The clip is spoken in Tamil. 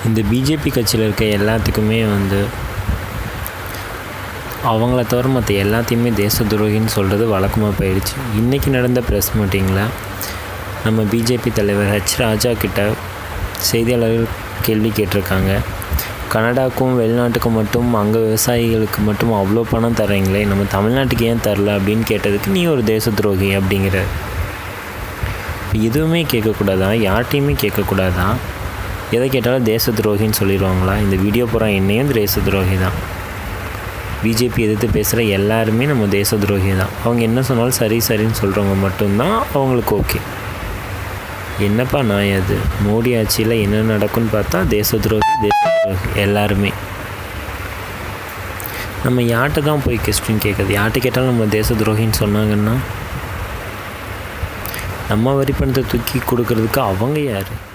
இந்த பிஜேபி கட்சியில் இருக்க எல்லாத்துக்குமே வந்து அவங்கள தவிர மற்ற எல்லாத்தையுமே தேச துரோகின்னு சொல்கிறது வழக்கமாக போயிடுச்சு இன்றைக்கி நடந்த ப்ரெஸ் மீட்டிங்கில் நம்ம பிஜேபி தலைவர் ஹெச் ராஜா கிட்ட செய்தியாளர்கள் கேள்வி கேட்டிருக்காங்க கனடாக்கும் வெளிநாட்டுக்கும் மட்டும் அங்கே விவசாயிகளுக்கு மட்டும் அவ்வளோ பணம் தர்றீங்களே நம்ம தமிழ்நாட்டுக்கு ஏன் தரல அப்படின்னு கேட்டதுக்கு நீ ஒரு தேச துரோகி அப்படிங்கிற எதுவுமே கேட்கக்கூடாதா யார்கிட்டையுமே கேட்கக்கூடாதா எதை கேட்டாலும் தேச துரோகின்னு சொல்லிடுவாங்களா இந்த வீடியோ போகிற என்னையும் தேச துரோகி தான் பிஜேபி எதிர்த்து பேசுகிற எல்லாருமே நம்ம தேச துரோகி தான் அவங்க என்ன சொன்னாலும் சரி சரின்னு சொல்கிறவங்க மட்டும்தான் அவங்களுக்கு ஓகே என்னப்பா நான் அது மோடி ஆட்சியில் என்ன நடக்கும்னு பார்த்தா தேச துரோகி தேச துரோகி எல்லாருமே நம்ம யார்கிட்ட தான் போய் கொஸ்டின் கேட்குறது யார்கிட்ட கேட்டாலும் நம்ம தேச துரோகின்னு சொன்னாங்கன்னா நம்ம வரி பணத்தை தூக்கி கொடுக்கறதுக்கு அவங்க யார்